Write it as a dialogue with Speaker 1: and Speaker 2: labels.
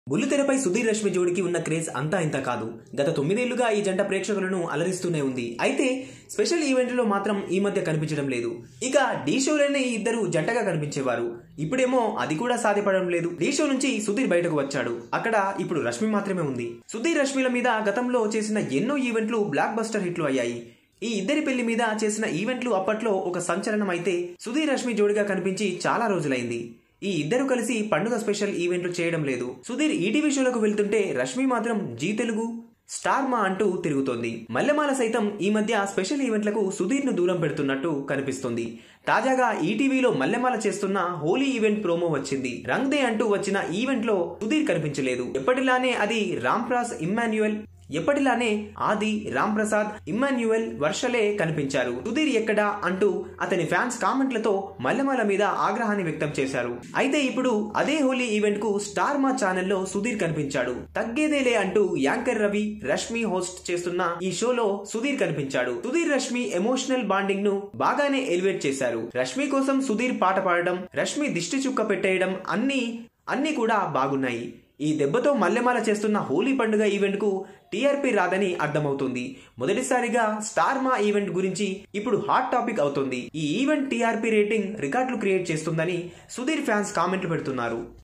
Speaker 1: బుల్లితెరపై సుధీర్ రష్మి జోడికి ఉన్న క్రేజ్ అంతా ఇంత కాదు గత తొమ్మిదేళ్లుగా ఈ జంట ప్రేక్షకులను అలరిస్తూనే ఉంది అయితే స్పెషల్ ఈవెంట్లో మాత్రం ఈ మధ్య కనిపించడం లేదు ఇక డీ షోలోనే ఈ ఇద్దరు జంటగా కనిపించేవారు ఇప్పుడేమో అది కూడా సాధ్యపడడం లేదు డీ షో నుంచి సుధీర్ బయటకు వచ్చాడు అక్కడ ఇప్పుడు రష్మి మాత్రమే ఉంది సుధీర్ రష్మిల మీద గతంలో చేసిన ఎన్నో ఈవెంట్లు బ్లాక్ బస్టర్ హిట్లు అయ్యాయి ఈ ఇద్దరి పెళ్లి మీద చేసిన ఈవెంట్లు అప్పట్లో ఒక సంచలనం అయితే సుధీర్ రష్మి జోడిగా కనిపించి చాలా రోజులైంది ఈ ఇద్దరు కలిసి పండుగ స్పెషల్ ఈవెంట్లు చేయడం లేదు సుధీర్ ఈటీవీ షోలకు వెళ్తుంటే రష్మి మాత్రం జీ తెలుగు స్టార్ మా అంటూ తిరుగుతోంది మల్లెమాల సైతం ఈ మధ్య స్పెషల్ ఈవెంట్లకు సుధీర్ ను దూరం పెడుతున్నట్టు కనిపిస్తుంది తాజాగా ఈటీవీలో మల్లెమాల చేస్తున్న హోలీ ఈవెంట్ ప్రోమో వచ్చింది రంగ్ దే అంటూ వచ్చిన ఈవెంట్ లో సుధీర్ కనిపించలేదు ఎప్పటిలానే అది రామ్ప్రాస్ ఇమ్మాన్యుయల్ ఎప్పటిలానే ఆది రామ్ ప్రసాద్ ఇమ్మాన్యుయల్ వర్షలే కనిపించారు సుధీర్ ఎక్కడా అంటూ అతని ఫ్యాన్స్ కామెంట్లతో మల్లెమాల మీద ఆగ్రహాన్ని వ్యక్తం చేశారు అయితే ఇప్పుడు అదే హోలీ ఈవెంట్ కు స్టార్ మా ఛానల్లో సుధీర్ కనిపించాడు తగ్గేదేలే అంటూ యాంకర్ రవి రష్మి హోస్ట్ చేస్తున్న ఈ షోలో సుధీర్ కనిపించాడు సుధీర్ రష్మి ఎమోషనల్ బాండింగ్ ను బాగానే ఎలివేట్ చేశారు రష్మి కోసం సుధీర్ పాట పాడడం రష్మి దిష్టి చుక్క పెట్టేయడం అన్ని అన్ని కూడా బాగున్నాయి ఈ దెబ్బతో మల్లెమాల చేస్తున్న హోలీ పండుగ ఈవెంట్ కు టీఆర్పీ రాదని అర్థమవుతుంది మొదటిసారిగా స్టార్ మా ఈవెంట్ గురించి ఇప్పుడు హాట్ టాపిక్ అవుతుంది ఈ ఈవెంట్ టీఆర్పీ రేటింగ్ రికార్డులు క్రియేట్ చేస్తుందని సుధీర్ ఫ్యాన్స్ కామెంట్లు పెడుతున్నారు